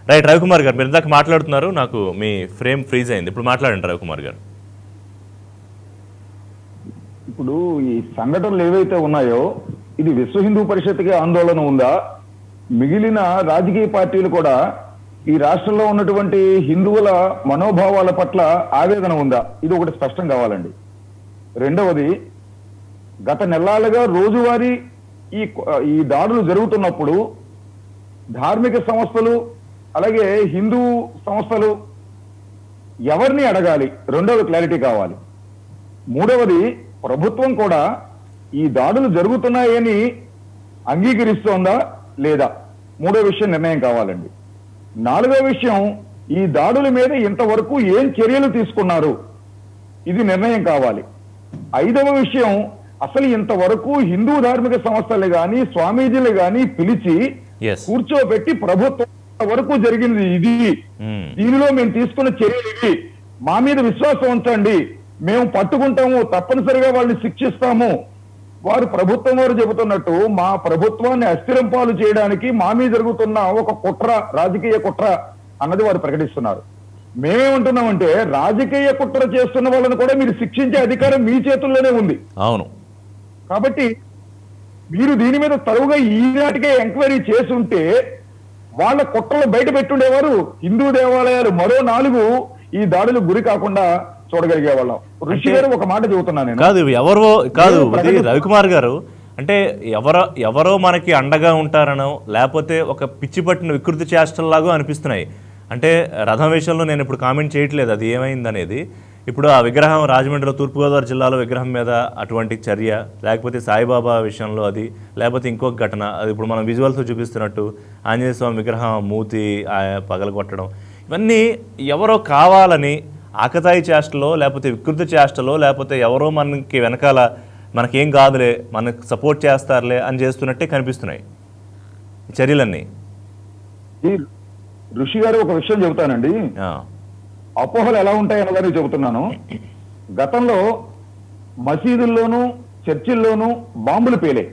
Right Ravikumar గారు మీరు ఇందాక మాట్లాడుతున్నారు నాకు మీ ఫ్రేమ్ ఫ్రీజ్ అయింది ఇప్పుడు మాట్లాడండి రవికుమార్ గారు ఇప్పుడు ఈ సంఘటనలు ఏవైతే ఉన్నాయో ఇది విశ్వ హిందూ పరిషత్కి ఆందోళన ఉందా మిగిలిన రాజకీయ పార్టీలు కూడా ఈ రాష్ట్రంలో ఉన్నటువంటి హిందువుల మనోభావాల పట్ల ఆవేదన ఉందా ఇది ఒకటి స్పష్టం కావాలండి రెండవది గత నెలలుగా రోజువారీ ఈ ఈ దాడులు జరుగుతున్నప్పుడు ధార్మిక సంస్థలు అలాగే హిందూ సంస్థలు ఎవరిని అడగాలి రెండవది క్లారిటీ కావాలి మూడవది ప్రభుత్వం కూడా ఈ దాడులు జరుగుతున్నాయని అంగీకరిస్తోందా లేదా మూడో విషయం నిర్ణయం కావాలండి నాలుగో విషయం ఈ దాడుల మీద ఇంతవరకు ఏం చర్యలు తీసుకున్నారు ఇది నిర్ణయం కావాలి ఐదవ విషయం అసలు ఇంతవరకు హిందూ ధార్మిక సంస్థలు గాని స్వామీజీలు గాని పిలిచి ఎస్ కూర్చోబెట్టి ప్రభుత్వం వరకు జరిగింది ఇది దీనిలో మేము తీసుకున్న చర్యలు ఇవి మా మీద విశ్వాసం ఉంచండి మేము పట్టుకుంటాము తప్పనిసరిగా వాళ్ళని శిక్షిస్తాము వారు ప్రభుత్వం వారు చెబుతున్నట్టు మా ప్రభుత్వాన్ని అస్థిరం పాలు చేయడానికి మా మీద జరుగుతున్న ఒక కుట్ర రాజకీయ కుట్ర అన్నది వారు ప్రకటిస్తున్నారు మేమేమంటున్నామంటే రాజకీయ కుట్ర చేస్తున్న వాళ్ళని కూడా మీరు శిక్షించే అధికారం మీ చేతుల్లోనే ఉంది అవును కాబట్టి మీరు దీని మీద తరువుగా ఈనాటికే ఎంక్వైరీ చేసుంటే వాళ్ళ కుట్రలు బయట పెట్టుండేవారు హిందూ దేవాలయాలు మరో నాలుగు ఈ దాడులు గురి కాకుండా చూడగలిగే వాళ్ళం ఋషి గారు ఒక మాట చెబుతున్నాను నేను కాదు ఎవరో కాదు నేను ఇది ప్రకటి- రవికుమార్ గారు అంటే ఎవరో ఎవరో మనకి అండగా ఉంటారనో లేకపోతే ఒక పిచ్చి పట్టిన వికృతి చేష్టల్లాగో అనిపిస్తున్నాయి అంటే రథం విషయంలో నేను ఇప్పుడు కామెంట్ చేయట్లేదు అది ఏమైంది అనేది ఇప్పుడు ఆ విగ్రహం రాజమండ్రిలో తూర్పుగోదావరి జిల్లాలో విగ్రహం మీద అటువంటి చర్య లేకపోతే సాయిబాబా విషయంలో అది లేకపోతే ఇంకొక ఘటన అది ఇప్పుడు మనం విజువల్స్లో చూపిస్తున్నట్టు ఆంజనేయ స్వామి విగ్రహం మూతి ఆ, పగలగొట్టడం ఇవన్నీ ఎవరో కావాలని ఆకతాయి చేష్టలో లేకపోతే వికృతి చేష్టలో లేకపోతే ఎవరో మనకి వెనకాల మనకేం కాదులే మనకు సపోర్ట్ చేస్తారులే అని చేస్తున్నట్టే కనిపిస్తున్నాయి ఈ చర్యలన్నీ ఈ ఋషి గారు ఒక విషయం చెబుతానండి ఆ, అపోహలు ఎలా ఉంటాయి అన్నదాన్ని చెబుతున్నాను గతంలో మసీదుల్లోనూ చర్చిల్లోనూ బాంబులు పేలే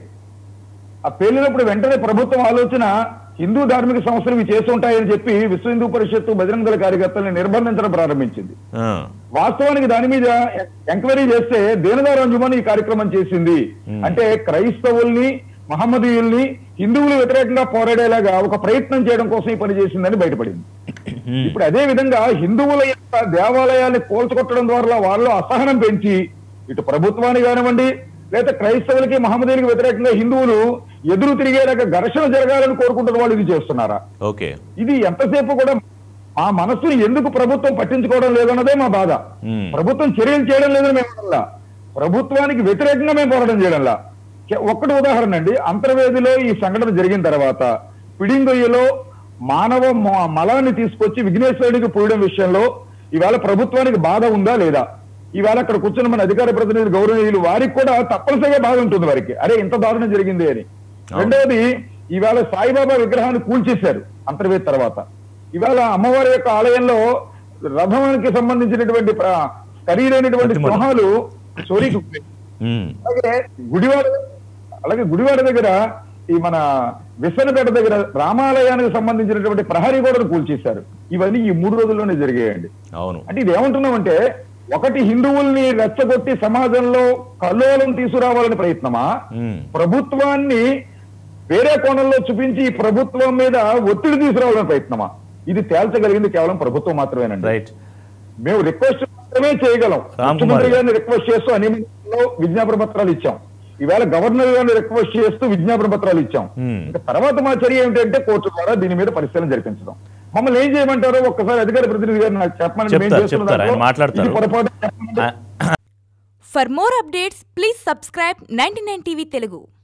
ఆ పేలినప్పుడు వెంటనే ప్రభుత్వం ఆలోచన హిందూ ధార్మిక సంస్థలు ఇవి చేస్తుంటాయని చెప్పి విశ్వ హిందూ పరిషత్తు బజరంగ దళ కార్యకర్తల్ని నిర్బంధించడం ప్రారంభించింది ఆ, వాస్తవానికి దాని మీద ఎ- ఎంక్వైరీ చేస్తే దేనదారంజుమని ఈ కార్యక్రమం చేసింది అంటే క్రైస్తవుల్ని మహమ్మదీయుల్ని హిందువులు వ్యతిరేకంగా పోరాడేలాగా ఒక ప్రయత్నం చేయడం కోసం ఈ పని చేసిందని బయటపడింది ఉమ్, ఇప్పుడు అదే విధంగా హిందువుల యొక్క దేవాలయాల్ని కోల్చకొట్టడం ద్వారా వాళ్ళు అసహనం పెంచి ఇటు ప్రభుత్వాన్ని కానివ్వండి లేదా క్రైస్తవులకి మహమ్మదీయులకి వ్యతిరేకంగా హిందువులు ఎదురు తిరిగేలాగా ఘర్షణ జరగాలని కోరుకుంటున్న వాళ్ళు ఇది చేస్తున్నారా ఓకే ఇది ఎంతసేపు కూడా మా మనస్సుని ఎందుకు ప్రభుత్వం పట్టించుకోవడం లేదన్నదే మా బాధ ఉమ్, ప్రభుత్వం చర్యలు చేయడం లేదని మేము అనలా ప్రభుత్వానికి వ్యతిరేకంగా మేము పోరాటం చేయడంలా కే- ఒక్కటి ఉదాహరణ అండి అంతర్వేదిలో ఈ సంఘటన జరిగిన తర్వాత పిడింగొయ్యలో మానవ మ- మలాన్ని తీసుకొచ్చి విఘ్నేశ్వరుడికి పోయడం విషయంలో ఈవేళ ప్రభుత్వానికి బాధ ఉందా లేదా ఈవేళ అక్కడ కూర్చున్న మన అధికార ప్రతినిధులు గౌరవనీయులు వారికి కూడా తప్పనిసరిగా బాధ ఉంటుంది వారికి అరే ఇంత దారుణం జరిగింది అని రెండవది ఈవేళ సాయిబాబా విగ్రహాన్ని కూల్చేశారు అంతర్వేది తర్వాత ఇవాళ అమ్మవారి యొక్క ఆలయంలో రథానికి సంబంధించినటువంటి ప్ర- ఖరీదైనటువంటి ప్రతిమలు. సింహాలు చోరీకి పోయాయి. ఉమ్, అలాగే గుడివాడ అలాగే గుడివాడ దగ్గర ఈ మన విశ్వనపేట దగ్గర రామాలయానికి సంబంధించినటువంటి ప్రహరీ గోడను కూల్చేశారు ఇవన్నీ ఈ మూడు రోజుల్లోనే జరిగాయండి అవును అంటే ఇది ఏమంటున్నామంటే ఒకటి హిందువుల్ని రెచ్చగొట్టి సమాజంలో కల్లోలం తీసుకురావాలని ప్రయత్నమా ఉమ్, ప్రభుత్వాన్ని వేరే కోణంలో చూపించి ఈ ప్రభుత్వం మీద ఒత్తిడి తీసుకురావాలని ప్రయత్నమా ఇది తేల్చగలిగింది కేవలం ప్రభుత్వం మాత్రమేనండి రైట్ మేము రిక్వెస్ట్ మాత్రమే చేయగలం రామ్ కుమార్ ముఖ్యమంత్రి గారు. గారిని రిక్వెస్ట్ చేస్తూ అనిమిలో విజ్ఞాపన పత్రాలు ఇచ్చాం ఈవేళ గవర్నర్ గారిని రిక్వెస్ట్ చేస్తూ విజ్ఞాపన పత్రాలు ఇచ్చాం Hmm. ఇంకా తర్వాత మా చర్య ఏమిటంటే కోర్టు ద్వారా దీని మీద పరిశీలన జరిపించడం మమ్మల్ని ఏం చేయమంటారో ఒక్కసారి అధికార ప్రతినిధి గారు నాకు చెప్పమని మేము చెప్తారు, చేస్తున్న చెప్తారు. ఆయన దాంట్లో మాట్లాడతారు. ఇది పొరపాటు చెప్పమని ఆ, For more updates, please subscribe 99 TV Telugu.